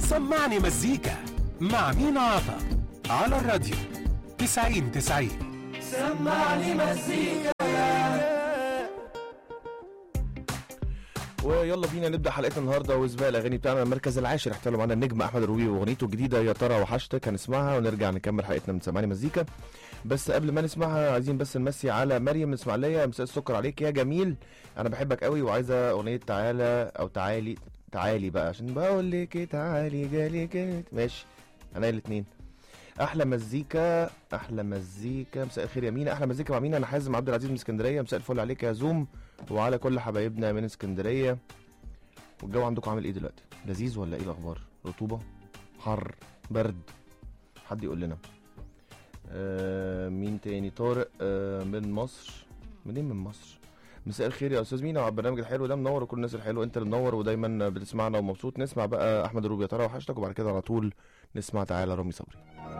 سمعني مزيكا مع مينا عطا على الراديو 90 90 سمعني مزيكا ويلا بينا نبدا حلقتنا النهارده وسباق الاغاني بتاعنا المركز العاشر احتلوا معانا النجم احمد الروبي واغنيته الجديده يا ترى وحشتك هنسمعها ونرجع نكمل حلقتنا من سمعني مزيكا بس قبل ما نسمعها عايزين بس نمسي على مريم من اسماعيليه مساء السكر عليك يا جميل انا بحبك قوي وعايزه اغنيه تعالى او تعالي تعالي بقى عشان بقول لك تعالي جالي كده ماشي انا الاثنين احلى مزيكا احلى مزيكا مساء الخير يا مينا احلى مزيكا مع مين انا حازم عبد العزيز من اسكندريه مساء الفل عليك يا زوم وعلى كل حبايبنا من اسكندريه والجو عندكم عامل ايه دلوقتي لذيذ ولا ايه الاخبار رطوبه حر برد حد يقول لنا آه مين تاني طارق آه من مصر منين من مصر مساء الخير يا استاذ مينا على البرنامج الحلو ده منور وكل الناس الحلوه انت اللي منور ودايما بتسمعنا ومبسوط نسمع بقى احمد الروبي يا ترى وحشتك وبعد كده على طول نسمع تعالى رامي صبري